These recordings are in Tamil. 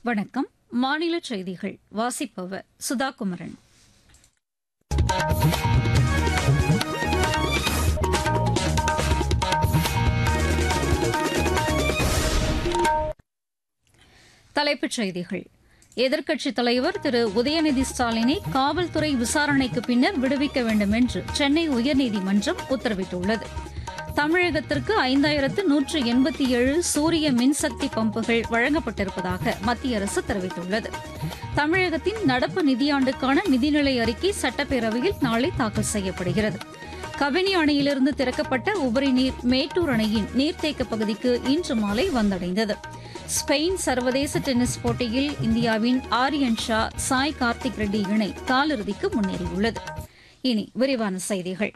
வணக்கம் மாநில செய்திகள் வாசிப்பவர் சுதா குமரன் தலைப்புச் செய்திகள் எதிர்க்கட்சித் தலைவர் திரு உதயநிதி ஸ்டாலினை காவல்துறை விசாரணைக்கு பின்னர் விடுவிக்க வேண்டும் என்று சென்னை உயர்நீதிமன்றம் உத்தரவிட்டுள்ளது தமிழகத்திற்கு ஐந்தாயிரத்து நூற்று எண்பத்தி ஏழு சூரிய மின்சக்தி பம்புகள் வழங்கப்பட்டிருப்பதாக மத்திய அரசு தெரிவித்துள்ளது தமிழகத்தின் நடப்பு நிதியாண்டுக்கான நிதிநிலை அறிக்கை சட்டப்பேரவையில் நாளை தாக்கல் செய்யப்படுகிறது கபினி அணையிலிருந்து திறக்கப்பட்ட உபரி நீர் மேட்டூர் அணையின் நீர்த்தேக்க பகுதிக்கு இன்று மாலை வந்தடைந்தது ஸ்பெயின் சர்வதேச டென்னிஸ் போட்டியில் இந்தியாவின் ஆரியன் ஷா சாய் கார்த்திக் ரெட்டி இணை காலிறுதிக்கு முன்னேறியுள்ளது இனி விரிவான செய்திகள்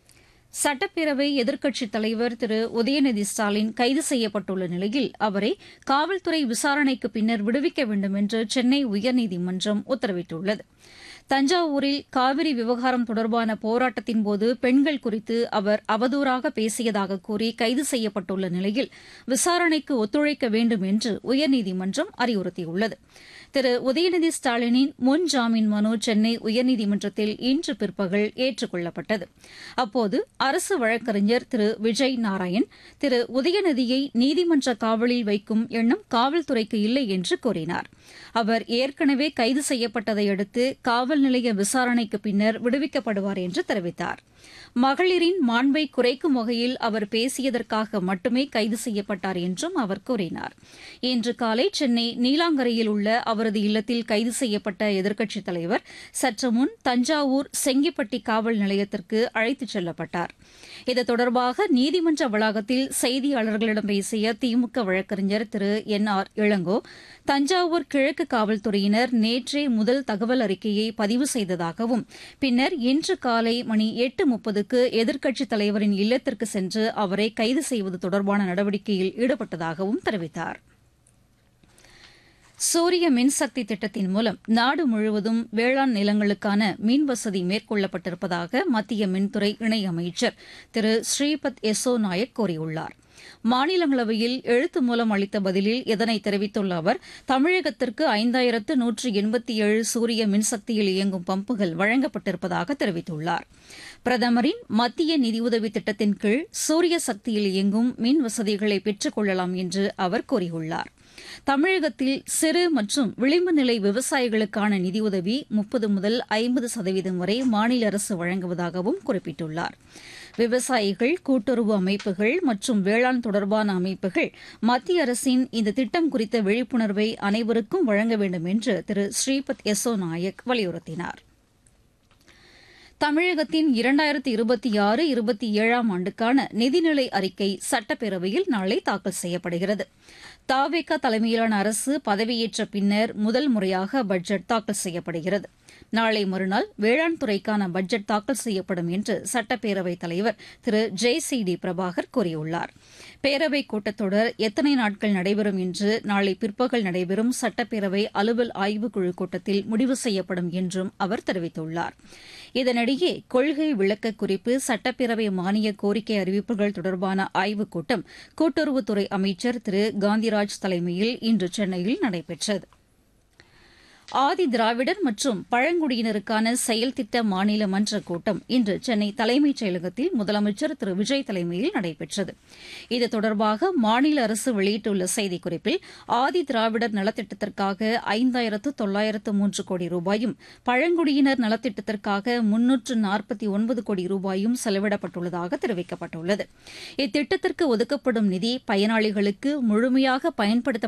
சட்டப்பேரவை எதிர்க்கட்சித் தலைவர் திரு உதயநிதி ஸ்டாலின் கைது செய்யப்பட்டுள்ள நிலையில் அவரை காவல்துறை விசாரணைக்கு பின்னர் விடுவிக்க வேண்டும் என்று சென்னை உயர்நீதிமன்றம் உத்தரவிட்டுள்ளது தஞ்சாவூரில் காவிரி விவகாரம் தொடர்பான போராட்டத்தின்போது பெண்கள் குறித்து அவர் அவதூறாக பேசியதாக கூறி கைது செய்யப்பட்டுள்ள நிலையில் விசாரணைக்கு ஒத்துழைக்க வேண்டும் என்று உயர்நீதிமன்றம் அறிவுறுத்தியுள்ளது திரு உதயநிதி ஸ்டாலினின் முன் ஜாமீன் மனு சென்னை உயர்நீதிமன்றத்தில் இன்று பிற்பகல் ஏற்றுக் கொள்ளப்பட்டது அப்போது அரசு வழக்கறிஞர் திரு விஜய் நாராயண் திரு உதயநிதியை நீதிமன்ற காவலில் வைக்கும் எண்ணம் காவல்துறைக்கு இல்லை என்று கூறினார் அவர் ஏற்கனவே கைது செய்யப்பட்டதை அடுத்து காவல் நிலைய விசாரணைக்கு பின்னர் விடுவிக்கப்படுவார் என்று தெரிவித்தார் மகளிரின் மாண்பை குறைக்கும் வகையில் அவர் பேசியதற்காக மட்டுமே கைது செய்யப்பட்டார் என்றும் அவர் கூறினார் இன்று காலை சென்னை நீலாங்கரையில் உள்ள அவரது இல்லத்தில் கைது செய்யப்பட்ட எதிர்க்கட்சித் தலைவர் சற்று முன் தஞ்சாவூர் செங்கிப்பட்டி காவல் நிலையத்திற்கு அழைத்துச் செல்லப்பட்டார் இது தொடர்பாக நீதிமன்ற வளாகத்தில் செய்தியாளர்களிடம் பேசிய திமுக வழக்கறிஞர் திரு என் ஆர் இளங்கோ தஞ்சாவூர் கிழக்கு காவல்துறையினர் நேற்றே முதல் தகவல் அறிக்கையை பதிவு செய்ததாகவும் பின்னர் இன்று காலை மணி எட்டு முப்பதுக்கு எதிர்க்கட்சித் தலைவரின் இல்லத்திற்கு சென்று அவரை கைது செய்வது தொடர்பான நடவடிக்கையில் ஈடுபட்டதாகவும் தெரிவித்தார் சூரிய மின்சக்தி திட்டத்தின் மூலம் நாடு முழுவதும் வேளாண் நிலங்களுக்கான மின் வசதி மேற்கொள்ளப்பட்டிருப்பதாக மத்திய மின்துறை இணையமைச்சர் திரு ஸ்ரீபத் யசோ நாயக் கூறியுள்ளார் மாநிலங்களவையில் எழுத்து மூலம் அளித்த பதிலில் இதனை தெரிவித்துள்ள அவர் தமிழகத்திற்கு ஐந்தாயிரத்து நூற்று எண்பத்தி ஏழு சூரிய மின்சக்தியில் இயங்கும் பம்புகள் வழங்கப்பட்டிருப்பதாக தெரிவித்துள்ளார் பிரதமரின் மத்திய நிதியுதவி திட்டத்தின் கீழ் சூரிய சக்தியில் இயங்கும் மின் வசதிகளை பெற்றுக் கொள்ளலாம் என்று அவர் கூறியுள்ளார் தமிழகத்தில் சிறு மற்றும் விளிம்பு நிலை விவசாயிகளுக்கான நிதியுதவி முப்பது முதல் ஐம்பது சதவீதம் வரை மாநில அரசு வழங்குவதாகவும் குறிப்பிட்டுள்ளார் விவசாயிகள் கூட்டுறவு அமைப்புகள் மற்றும் வேளாண் தொடர்பான அமைப்புகள் மத்திய அரசின் இந்த திட்டம் குறித்த விழிப்புணர்வை அனைவருக்கும் வழங்க வேண்டும் என்று திரு ஸ்ரீபத் யசோ நாயக் வலியுறுத்தினார் தமிழகத்தின் இரண்டாயிரத்தி இருபத்தி ஆறு இருபத்தி ஏழாம் ஆண்டுக்கான நிதிநிலை அறிக்கை சட்டப்பேரவையில் நாளை தாக்கல் செய்யப்படுகிறது தாவேகா தலைமையிலான அரசு பதவியேற்ற பின்னர் முதல் முறையாக பட்ஜெட் தாக்கல் செய்யப்படுகிறது நாளை மறுநாள் வேளாண் துறைக்கான பட்ஜெட் தாக்கல் செய்யப்படும் என்று சட்டப்பேரவைத் தலைவர் Thiru J C D Prabhakar கூறியுள்ளார் பேரவைக் கூட்டத்தொடர் எத்தனை நாட்கள் நடைபெறும் என்று நாளை பிற்பகல் நடைபெறும் சட்டப்பேரவை அலுவல் ஆய்வுக்குழு கூட்டத்தில் முடிவு செய்யப்படும் என்றும் அவர் தெரிவித்துள்ளார் இதனிடையே கொள்கை விளக்க குறிப்பு சட்டப்பேரவை மானிய கோரிக்கை அறிவிப்புகள் தொடர்பான ஆய்வுக் கூட்டம் கூட்டுறவுத்துறை அமைச்சர் திரு காந்திராஜ் தலைமையில் இன்று சென்னையில் நடைபெற்றது ஆதி திராவிடர் மற்றும் பழங்குடியினருக்கான செயல் திட்ட மாநில மன்ற கூட்டம் இன்று சென்னை தலைமைச் செயலகத்தில் முதலமைச்சர் திரு விஜய் தலைமையில் நடைபெற்றது இது தொடர்பாக மாநில அரசு வெளியிட்டுள்ள செய்திக்குறிப்பில் ஆதி திராவிடர் நலத்திட்டத்திற்காக ஐந்தாயிரத்து தொள்ளாயிரத்து மூன்று கோடி ரூபாயும் பழங்குடியினர் நலத்திட்டத்திற்காக முன்னூற்று நாற்பத்தி ஒன்பது கோடி ரூபாயும் செலவிடப்பட்டுள்ளதாக தெரிவிக்கப்பட்டுள்ளது இத்திட்டத்திற்கு ஒதுக்கப்படும் நிதி பயனாளிகளுக்கு முழுமையாக பயன்படுத்த